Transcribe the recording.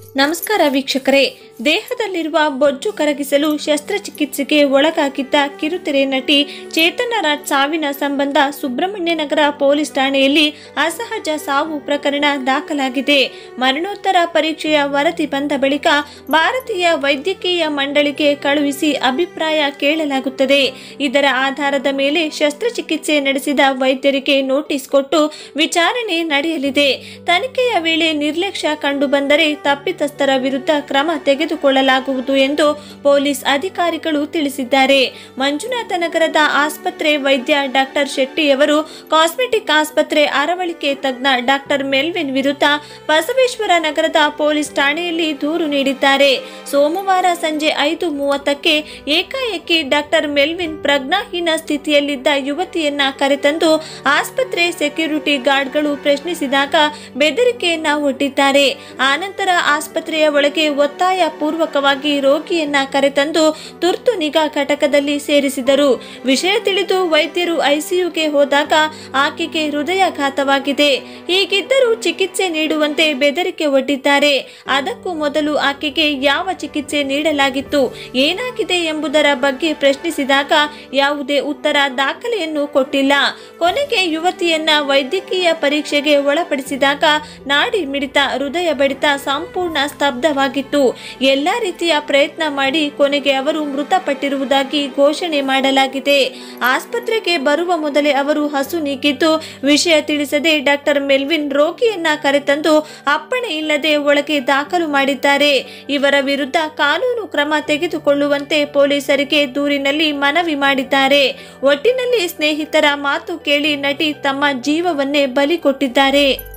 ನಮಸ್ಕಾರ ವೀಕ್ಷಕರೇ ದೇಹದಲ್ಲಿರುವ ಬೊಜ್ಜು ಕರಗಿಸಲು ಶಸ್ತ್ರಚಿಕಿತ್ಸೆಗೆ ಒಳಗಾಗಿದ್ದ ಕಿರುತೆರೆ ನಟಿ ಚೇತನ ರಾಜ್ ಸಾವಿನ ಸಂಬಂಧ ಸುಬ್ರಹ್ಮಣ್ಯ ನಗರ ಪೊಲೀಸ್ ಠಾಣೆಯಲ್ಲಿ ಅಸಹಜ ಸಾವು ಪ್ರಕರಣ ದಾಖಲಾಗಿದೆ ಮರಣೋತ್ತರ ಪರೀಕ್ಷೆಯ ವರದಿ ಬಂದ ಬಳಿಕ ಭಾರತೀಯ ವೈದ್ಯಕೀಯ ಮಂಡಳಿಗೆ ಕಳುಹಿಸಿ ಅಭಿಪ್ರಾಯ ಕೇಳಲಾಗುತ್ತದೆ ಇದರ ಆಧಾರದ ಮೇಲೆ ಶಸ್ತ್ರಚಿಕಿತ್ಸೆ ನಡೆಸಿದ ವೈದ್ಯರಿಗೆ ನೋಟಿಸ್ ಕೊಟ್ಟು ವಿಚಾರಣೆ ನಡೆಯಲಿದೆ ತನಿಖೆಯ ವೇಳೆ ನಿರ್ಲಕ್ಷ್ಯ ಕಂಡುಬಂದರೆ ತಪ್ಪಿತಸ್ಥರ ವಿರುದ್ಧ ಕ್ರಮ ತೆಗೆದುಕೊಳ್ಳಲಾಗುವುದು ಎಂದು ಪೊಲೀಸ್ ಅಧಿಕಾರಿಗಳು ತಿಳಿಸಿದ್ದಾರೆ ಮಂಜುನಾಥ ನಗರದ ಆಸ್ಪತ್ರೆ ವೈದ್ಯ ಡಾಕ್ಟರ್ ಶೆಟ್ಟಿಯವರು ಕಾಸ್ಮೆಟಿಕ್ ಆಸ್ಪತ್ರೆ ಅರವಳಿಕೆ ತಜ್ಞ ಡಾಕ್ಟರ್ ಮೆಲ್ವಿನ್ ವಿರುದ್ಧ ಬಸವೇಶ್ವರ ನಗರದ ಪೊಲೀಸ್ ಠಾಣೆಯಲ್ಲಿ ದೂರು ನೀಡಿದ್ದಾರೆ ಸೋಮವಾರ ಸಂಜೆ ಐದು ಮೂವತ್ತಕ್ಕೆ ಏಕಾಏಕಿ ಡಾಕ್ಟರ್ ಮೆಲ್ವಿನ್ ಪ್ರಜ್ಞಾಹೀನ ಸ್ಥಿತಿಯಲ್ಲಿದ್ದ ಯುವತಿಯನ್ನ ಕರೆತಂದು ಆಸ್ಪತ್ರೆ ಸೆಕ್ಯೂರಿಟಿ ಗಾರ್ಡ್ಗಳು ಪ್ರಶ್ನಿಸಿದಾಗ ಬೆದರಿಕೆಯನ್ನ ಒಡ್ಡಿದ್ದಾರೆ ಆನಂತರ ಆಸ್ಪತ್ರೆಯ ಒಳಗೆ ಒತ್ತಾಯ ಪೂರ್ವಕವಾಗಿ ರೋಗಿಯನ್ನ ಕರೆತಂದು ತುರ್ತು ನಿಗಾ ಘಟಕದಲ್ಲಿ ಸೇರಿಸಿದರು ವಿಷಯ ತಿಳಿದು ವೈದ್ಯರು ಐಸಿಯುಗೆ ಹೋದಾಗ ಆಕೆಗೆ ಹೃದಯಾಘಾತವಾಗಿದೆ ಹೀಗಿದ್ದರೂ ಚಿಕಿತ್ಸೆ ನೀಡುವಂತೆ ಬೆದರಿಕೆ ಒಡ್ಡಿದ್ದಾರೆ ಅದಕ್ಕೂ ಮೊದಲು ಆಕೆಗೆ ಯಾವ ಚಿಕಿತ್ಸೆ ನೀಡಲಾಗಿತ್ತು ಏನಾಗಿದೆ ಎಂಬುದರ ಬಗ್ಗೆ ಪ್ರಶ್ನಿಸಿದಾಗ ಯಾವುದೇ ಉತ್ತರ ದಾಖಲೆಯನ್ನು ಕೊಟ್ಟಿಲ್ಲ ಕೊನೆಗೆ ಯುವತಿಯನ್ನ ವೈದ್ಯಕೀಯ ಪರೀಕ್ಷೆಗೆ ಒಳಪಡಿಸಿದಾಗ ನಾಡಿ ಮಿಡಿತ ಹೃದಯ ಬಡಿತ ಸಂಪೂರ್ಣ ಸ್ತಬ್ಧವಾಗಿತ್ತು ಎಲ್ಲ ರೀತಿಯ ಪ್ರಯತ್ನ ಮಾಡಿ ಕೊನೆಗೆ ಅವರು ಮೃತಪಟ್ಟಿರುವುದಾಗಿ ಘೋಷಣೆ ಮಾಡಲಾಗಿದೆ ಆಸ್ಪತ್ರೆಗೆ ಬರುವ ಮೊದಲೇ ಅವರು ಹಸು ನೀಗಿದ್ದು ವಿಷಯ ತಿಳಿಸದೆ ಡಾಕ್ಟರ್ ಮೆಲ್ವಿನ್ ರೋಗಿಯನ್ನ ಕರೆತಂದು ಅಪ್ಪಣೆ ಇಲ್ಲದೆ ಒಳಗೆ ದಾಖಲು ಮಾಡಿದ್ದಾರೆ ಇವರ ವಿರುದ್ಧ ಕಾನೂನು ಕ್ರಮ ತೆಗೆದುಕೊಳ್ಳುವಂತೆ ಪೊಲೀಸರಿಗೆ ದೂರಿನಲ್ಲಿ ಮನವಿ ಮಾಡಿದ್ದಾರೆ ಒಟ್ಟಿನಲ್ಲಿ ಸ್ನೇಹಿತರ ಮಾತು ಕೇಳಿ ನಟಿ ತಮ್ಮ ಜೀವವನ್ನೇ ಬಲಿ ಕೊಟ್ಟಿದ್ದಾರೆ